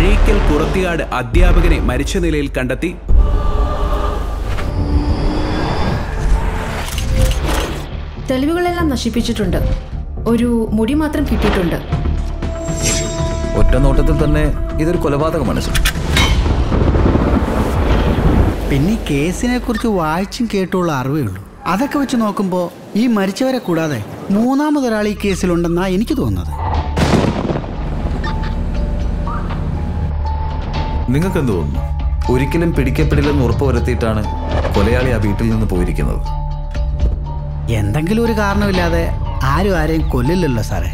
അഴീക്കൽ കുറത്തിയാട് അധ്യാപകനെ മരിച്ച നിലയിൽ കണ്ടെത്തി തെളിവുകളെല്ലാം നശിപ്പിച്ചിട്ടുണ്ട് ഒരു മുടി മാത്രം കിട്ടിയിട്ടുണ്ട് ഒറ്റ നോട്ടത്തിൽ തന്നെ ഇതൊരു കൊലപാതകമാണ് സർ പിന്നെ ഈ കേസിനെ കുറിച്ച് വായിച്ചും കേട്ടുള്ള അറിവേ ഉള്ളൂ അതൊക്കെ വെച്ച് നോക്കുമ്പോൾ ഈ മരിച്ചവരെ കൂടാതെ മൂന്നാമതൊരാൾ ഈ കേസിലുണ്ടെന്നാ എനിക്ക് തോന്നുന്നത് നിങ്ങൾക്ക് എന്ത് തോന്നുന്നു ഒരിക്കലും പിടിക്കപ്പെടില്ലെന്ന് ഉറപ്പ് വരുത്തിയിട്ടാണ് കൊലയാളി ആ വീട്ടിൽ നിന്ന് പോയിരിക്കുന്നത് എന്തെങ്കിലും ഒരു കാരണമില്ലാതെ ആരും ആരെയും കൊല്ലില്ലല്ലോ സാറേ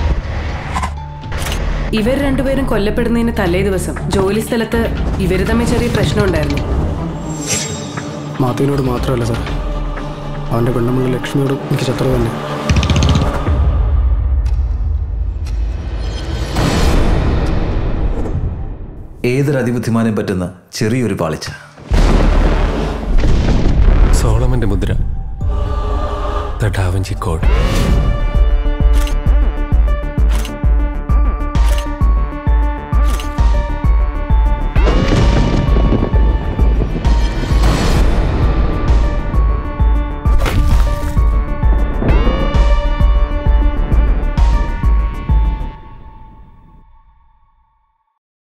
ഇവർ രണ്ടുപേരും കൊല്ലപ്പെടുന്നതിന് തലേ ദിവസം ജോലി സ്ഥലത്ത് ഇവർ തമ്മിൽ ചെറിയ പ്രശ്നമുണ്ടായിരുന്നു മാത്തുവിനോട് മാത്രമല്ല സാർ അവൻ്റെ പെണ്ണുമുള്ള ലക്ഷ്മിയോടും എനിക്ക് ശത്രു തന്നെ ഏതൊരു അതിബുദ്ധിമാനെ പറ്റുന്ന ചെറിയൊരു പാളിച്ച സോളമന്റെ മുദ്ര ദ ഡാവിഞ്ചി കോഡ്